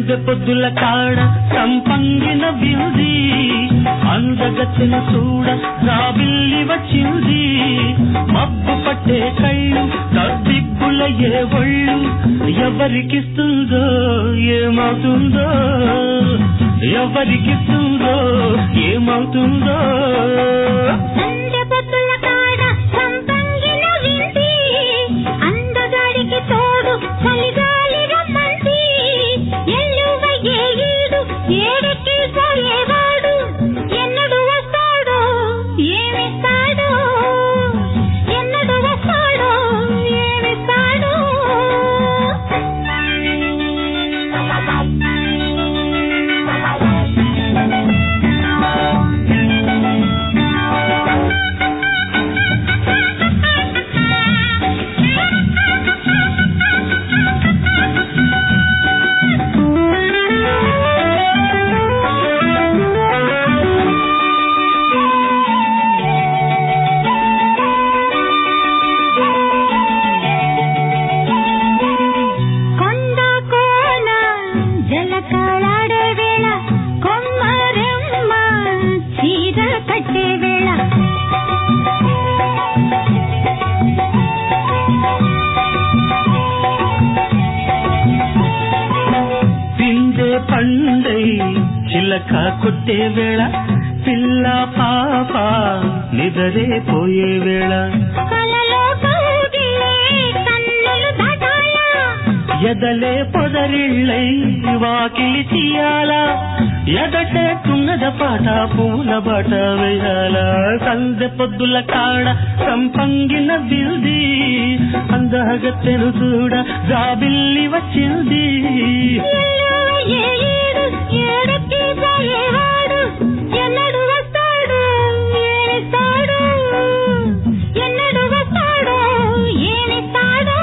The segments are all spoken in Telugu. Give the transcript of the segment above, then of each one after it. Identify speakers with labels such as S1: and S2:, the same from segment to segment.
S1: సందె పొద్దుల కాడ సంపంగిన వింది అందగచ్చిన చూడ రాబిల్లి వచ్చింది మబ్బు పట్టే కళ్ళు తద్దిబ్బుల ఏ ఒళ్ళు ఎవరికిస్తుందో ఏమవుతుందో ఎవరికిస్తుందో ఏమవుతుందో
S2: సంధ్య పొద్దుల కాడ సంపంగిన వింటి అందగాడికి తోడు చలిగాలి రమ్మంటి ఎల్లువ ఏడు ఏడెక్కి పోయేవాడు ఎన్నడు వస్తాడో ఏమిస్తాడో ఎన్నడు వస్తాడో ఏమిస్తాడో కొండ కోన జలకళాడే వేళ కొమ్మరెమ్మ చీర కట్టే వేళ
S1: పిండే పండై చిలక కొట్టే వేళ పిల్ల పాప నిదరే పోయే వేళ
S2: కలలో కౌగిలే కన్నులు దాటాల
S1: ఎదలే పొదరిళ్ళై వాకిలి తీయాలా ఎదటే తున్నద పాట పూల బాట వేయాల సందె పొద్దుల కాడ సంపంగిన బిల్ది అందగత్తెను చూడ జాబిల్లి వచ్చింది
S2: ఏడు ఏడెక్కి పోయేవాడు ఎన్నడు వస్తాడు ఏమిస్తాడు ఎన్నడు వస్తాడు ఏమిస్తాడు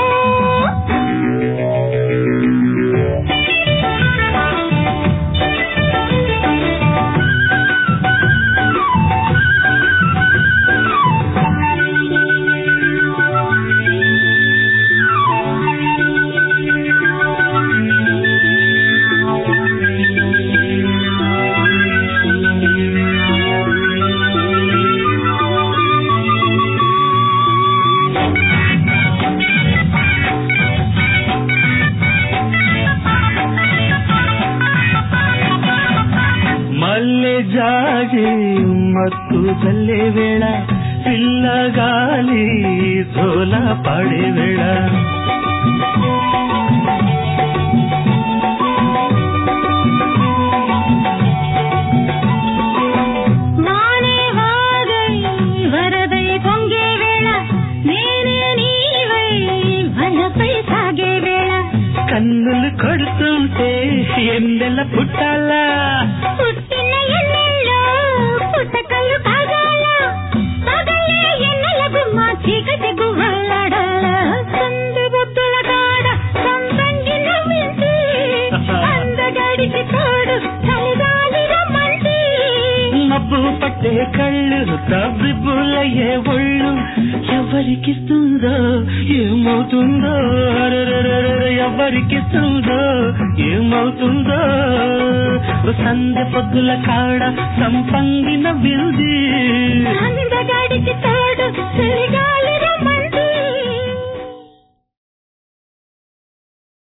S1: మల్లె జాజి మత్తు చల్లే వేళ పిల్లగాలి తోల పడే వేళ
S2: వానే వాగై వరదై పొంగే వేళ నేనే నీవై వలపై సాగే వేళ
S1: కన్నులు కొడుతుంటే ఎండల పుట్టాలా
S2: పుట్టిన ఎన్నెల్లో పుట్టకలు కాగాల పగలే ఎన్నెల గుమ్మ చీకటి గువ్వలాడాల సందు బొత్తుల కాడ సంపంగి నవ్వింది అందగాడికి తోడు చలిగాలి రమ్మంటి
S1: మబ్బు పట్టే కళ్ళు తవ్విబులయ్యే ఒళ్ళు ఎవరికిస్తుందో ఏమవుతుందో అరెరెరెరె, ఎవరికిస్తుందో ఏమవుతుందో సంధ్య పొద్దుల కాడ సంపంగిన విల్ది